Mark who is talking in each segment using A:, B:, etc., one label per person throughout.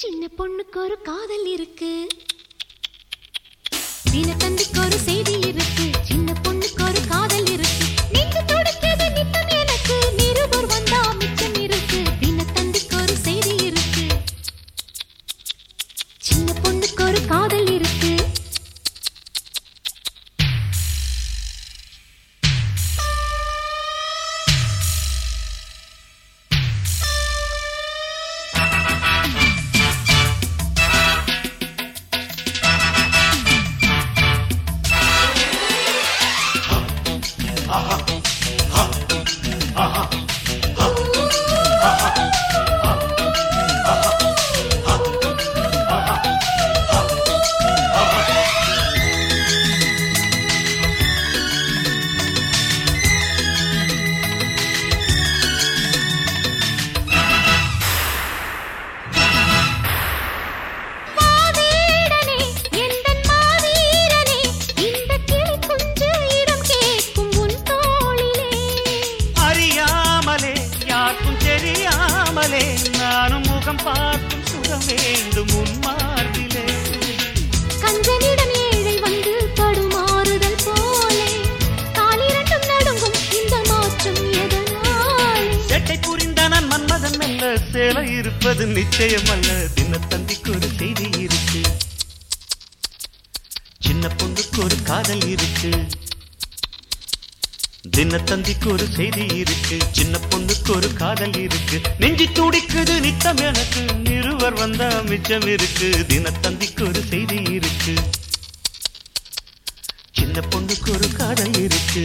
A: சின்ன பொண்ணுக்கு ஒரு காதல் இருக்கு தினத்தந்திக்கு ஒரு செய்தி இருக்கு சின்ன பொண்ணுக்கு ஒரு காதல் இருக்கு நெஞ்சு துடிக்குது நித்தம் எனக்கு நிருபர் வந்தா மிச்சம் இருக்கு தினத்தந்திக்கு ஒரு செய்தி இருக்கு சின்ன பொண்ணுக்கு ஒரு காதல் இருக்கு மாவீரனே எந்தன் மாவீரனே இந்த கிளி குஞ்சு இடம் கேட்கும் உன் தோளிலே
B: அறியாமலே யாருக்கும் தெரியாமலே நானும் முகம் பார்க்கும் சுகம் வேண்டும் உன் மார்பிலே
A: கஞ்சனிடம் ஏழை வந்து தடுமாறுதல் போலே காலிரண்டும் நடுங்கும் இந்த மாற்றம் எதனாலே
B: செட்டை புரிந்த நான் மன்மதன் அல்ல சேலை இருப்பது நிச்சயம் அல்ல தினத்தந்திக்கு ஒரு செய்தி இருக்கு சின்ன பொண்ணுக்கு ஒரு காதல் இருக்கு தினத்தந்திக்கு ஒரு செய்தி இருக்கு சின்ன பொண்ணுக்கு ஒரு காதல் இருக்கு நெஞ்சி துடிக்குது நித்தம் எனக்கு நிருவர் வந்தா மிச்சம் இருக்கு தினத்தந்திக்கு ஒரு செய்தி இருக்கு சின்ன பொண்ணுக்கு ஒரு காதல் இருக்கு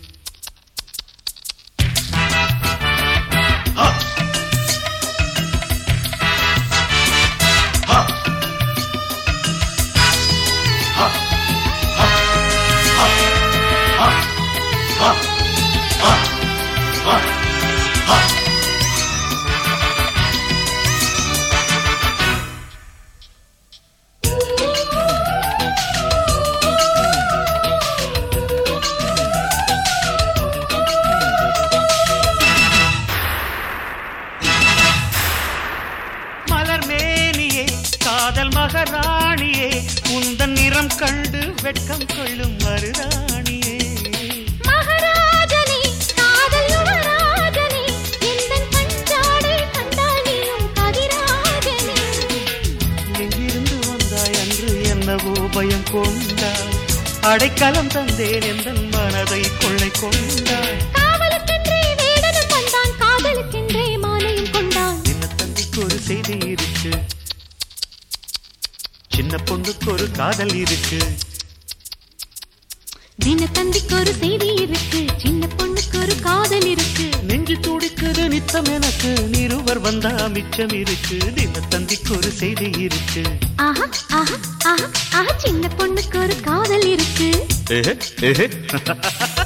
B: மலர் மேனியே காதல் மகராணியே உந்தன் நிறம் கண்டு வெட்கம் கொள்ளும் மருதாணியே
A: மகாராஜனே காதல் யுவராஜனே எந்தன் பஞ்சாடை கண்டால் நீயும் கதிராஜனே
B: எங்கிருந்து வந்தாய் அன்று என்னவோ பயம் கொண்டாய் அடைக்கலம் தந்தேன் எந்த மனதை கொள்ளை கொண்டாய்
A: காவலுக்கென்றே வேடனும் வந்தான் காதலுக்கென்றே மாலையும் கொண்டான்
B: சின்ன தந்திக்கு ஒரு செய்தி இருக்கு சின்ன பொண்ணுக்கு ஒரு காதல் இருக்கு
A: தினத்தந்திக்கு ஒரு செய்தி இருக்கு சின்ன பொண்ணுக்கு ஒரு காதல் இருக்கு
B: நெஞ்சு துடிக்குது நித்தம் எனக்கு நிருவர் வந்தா மிச்சம் இருக்கு தினத்தந்திக்கு ஒரு செய்தி இருக்கு
A: ஆஹா ஆஹா ஆஹா ஆஹா சின்ன பொண்ணுக்கு ஒரு காதல் இருக்கு
B: ஏஹே, ஏஹே.